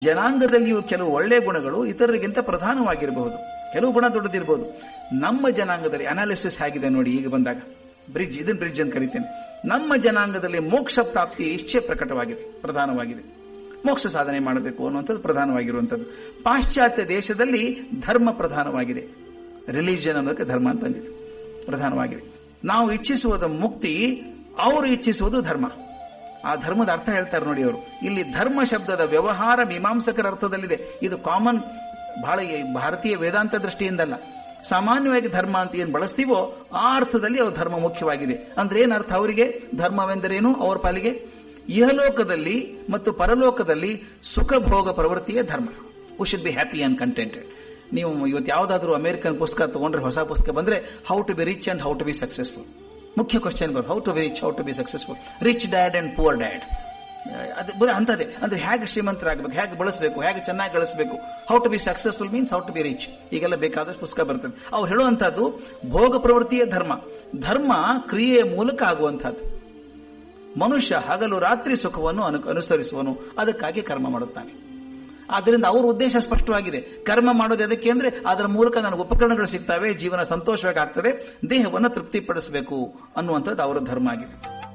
ಜನಾಂಗದಲ್ಲಿಯೂ ಕೆಲವು ಒಳ್ಳೆಯ ಗುಣಗಳು ಇತರರಿಗಿಂತ ಪ್ರಧಾನವಾಗಿರಬಹುದು ಕೆಲವು ಗುಣ ದೊಡ್ಡದಿರಬಹುದು ನಮ್ಮ ಜನಾಂಗದಲ್ಲಿ ಅನಾಲಿಸಿಸ್ ಆಗಿದೆ ನೋಡಿ ಈಗ ಬಂದಾಗ ಬ್ರಿಡ್ಜ್ ಇದನ್ ಬ್ರಿಡ್ಜ್ ಅಂತ ಕರಿತೇನೆ ನಮ್ಮ ಜನಾಂಗದಲ್ಲಿ ಮೋಕ್ಷ ಪ್ರಾಪ್ತಿಯ ಇಚ್ಛೆ ಪ್ರಕಟವಾಗಿದೆ ಪ್ರಧಾನವಾಗಿದೆ ಮೋಕ್ಷ ಸಾಧನೆ ಮಾಡಬೇಕು ಅನ್ನುವಂಥದ್ದು ಪ್ರಧಾನವಾಗಿರುವಂಥದ್ದು ಪಾಶ್ಚಾತ್ಯ ದೇಶದಲ್ಲಿ ಧರ್ಮ ಪ್ರಧಾನವಾಗಿದೆ ರಿಲಿಜಿಯನ್ ಅನ್ನೋದಕ್ಕೆ ಧರ್ಮ ಅಂತ ಬಂದಿದೆ ಪ್ರಧಾನವಾಗಿದೆ ನಾವು ಇಚ್ಛಿಸುವುದು ಮುಕ್ತಿ ಅವರು ಇಚ್ಛಿಸುವುದು ಧರ್ಮ ಆ ಧರ್ಮದ ಅರ್ಥ ಹೇಳ್ತಾರೆ ನೋಡಿ ಅವರು ಇಲ್ಲಿ ಧರ್ಮ ಶಬ್ದದ ವ್ಯವಹಾರ ಮೀಮಾಂಸಕರ ಅರ್ಥದಲ್ಲಿದೆ ಇದು ಕಾಮನ್ ಬಹಳ ಈ ಭಾರತೀಯ ವೇದಾಂತ ದೃಷ್ಟಿಯಿಂದಲ್ಲ ಸಾಮಾನ್ಯವಾಗಿ ಧರ್ಮ ಅಂತ ಏನು ಬಳಸ್ತೀವೋ ಆ ಅರ್ಥದಲ್ಲಿ ಅವ್ರ ಧರ್ಮ ಮುಖ್ಯವಾಗಿದೆ ಅಂದ್ರೆ ಏನ್ ಅರ್ಥ ಅವರಿಗೆ ಧರ್ಮವೆಂದರೇನು ಅವರ ಪಾಲಿಗೆ ಇಹಲೋಕದಲ್ಲಿ ಮತ್ತು ಪರಲೋಕದಲ್ಲಿ ಸುಖ ಭೋಗ ಪ್ರವೃತ್ತಿಯೇ ಧರ್ಮ ವು should be happy and contented ನೀವು ಇವತ್ತು ಯಾವುದಾದ್ರೂ ಅಮೆರಿಕನ್ ಪುಸ್ತಕ ತಗೊಂಡ್ರೆ ಹೊಸ ಪುಸ್ತಕ ಬಂದ್ರೆ how to be rich and how to be successful ಮುಖ್ಯ question how to be rich how to be successful rich dad and poor dad ಅದು ಬರೀ ಅಂತದೇ ಅಂದ್ರೆ ಹೇಗೆ ಶ್ರೀಮಂತರಾಗಬೇಕು ಹೇಗೆ ಬಳಸಬೇಕು ಹೇಗೆ ಚೆನ್ನಾಗಿ ಗಳಿಸಬೇಕು how to be successful means how to be rich ಈಗೆಲ್ಲ ಬೇಕಾದಷ್ಟು ಪುಸ್ತಕ ಬರ್ತದೆ ಅವ್ರು ಹೇಳುವಂತಹದ್ದು ಭೋಗ ಪ್ರವೃತ್ತಿಯೇ ಧರ್ಮ ಧರ್ಮ ಕ್ರಿಯೆಯ ಮೂಲಕ ಆಗುವಂತಹದ್ದು ಮನುಷ್ಯ ಹಗಲು ರಾತ್ರಿ ಸುಖವನ್ನು ಅನು ಅನುಸರಿಸುವನು ಅದಕ್ಕಾಗಿ ಕರ್ಮ ಮಾಡುತ್ತಾನೆ ಆದ್ದರಿಂದ ಅವರ ಉದ್ದೇಶ ಸ್ಪಷ್ಟವಾಗಿದೆ ಕರ್ಮ ಮಾಡೋದು ಎದಕ್ಕೆ ಅಂದ್ರೆ ಅದರ ಮೂಲಕ ನನಗೆ ಉಪಕರಣಗಳು ಸಿಗ್ತವೆ ಜೀವನ ಸಂತೋಷವಾಗಿ ಆಗ್ತದೆ ದೇಹವನ್ನು ತೃಪ್ತಿಪಡಿಸಬೇಕು ಅನ್ನುವಂಥದ್ದು ಅವರ ಧರ್ಮ ಆಗಿದೆ